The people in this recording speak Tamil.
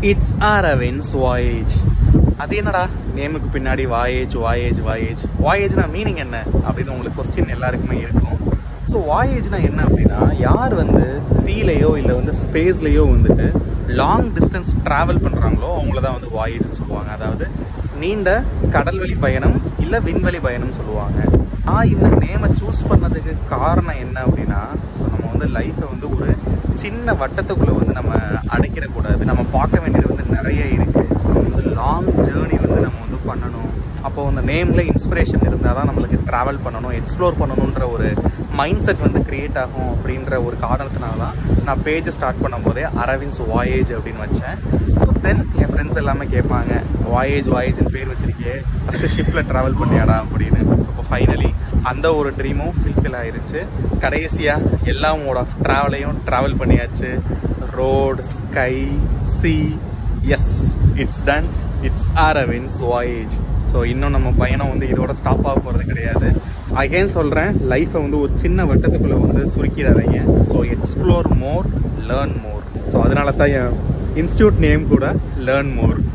இட்ஸ் அரவின்ஸ் வாயேஜ் அது என்னடா நேமுக்கு பின்னாடி வாயேஜ் வாயேஜ் வாயேஜ் வாயேஜ்னா மீனிங் என்ன அப்படின்னு உங்களுக்கு கொஸ்டின் எல்லாருக்குமே இருக்கும் ஸோ வாயேஜ்னா என்ன அப்படின்னா யார் வந்து சீலையோ இல்லை வந்து ஸ்பேஸ்லேயோ வந்துட்டு லாங் டிஸ்டன்ஸ் ட்ராவல் பண்ணுறாங்களோ அவங்கள தான் வந்து வாயேஜ்னு சொல்லுவாங்க அதாவது நீண்ட கடல்வழி பயணம் இல்லை விண்வெளி பயணம் சொல்லுவாங்க நான் இந்த நேமை சூஸ் பண்ணதுக்கு காரணம் என்ன அப்படின்னா ஸோ நம்ம வந்து லைஃப்பை வந்து ஒரு சின்ன வட்டத்துக்குள்ளே வந்து நம்ம அடைக்கிடக்கூடாது நம்ம பார்க்க வேண்டியது வந்து நிறைய இருக்குது ஸோ நம்ம வந்து லாங் ஜேர்னி வந்து நம்ம வந்து பண்ணணும் அப்போ அந்த நேமில் இன்ஸ்பிரேஷன் இருந்தால் தான் நம்மளுக்கு ட்ராவல் பண்ணணும் எக்ஸ்ப்ளோர் பண்ணணுன்ற ஒரு மைண்ட் செட் வந்து க்ரியேட் ஆகும் அப்படின்ற ஒரு காரணத்தினால தான் நான் பேஜ் ஸ்டார்ட் பண்ணும்போதே அரவிந்த்ஸ் வாயேஜ் அப்படின்னு வச்சேன் ஸோ தென் என் ஃப்ரெண்ட்ஸ் எல்லாமே கேட்பாங்க வாயேஜ் வாயேஜ்னு பேர் வச்சிருக்கே ஃபஸ்ட்டு ஷிப்பில் ட்ராவல் பண்ணியாடா அப்படின்னு ஸோ இப்போ ஃபைனலி அந்த ஒரு ட்ரீமும் ஃபில்ஃபில் ஆயிருச்சு கடைசியாக எல்லா மோட் ஆஃப் ட்ராவலையும் ட்ராவல் பண்ணியாச்சு road sky sea yes it's done it's Aravind's voyage so இன்னும் நம்ம பயணம் வந்து இதோட ஸ்டாப் ஆக போகிறது கிடையாது அகைன் சொல்கிறேன் லைஃப்பை வந்து ஒரு சின்ன வட்டத்துக்குள்ளே வந்து சுருக்கிடாதீங்க so explore more learn more so அதனால தான் என் இன்ஸ்டியூட் நேம் கூட லேர்ன் மோர்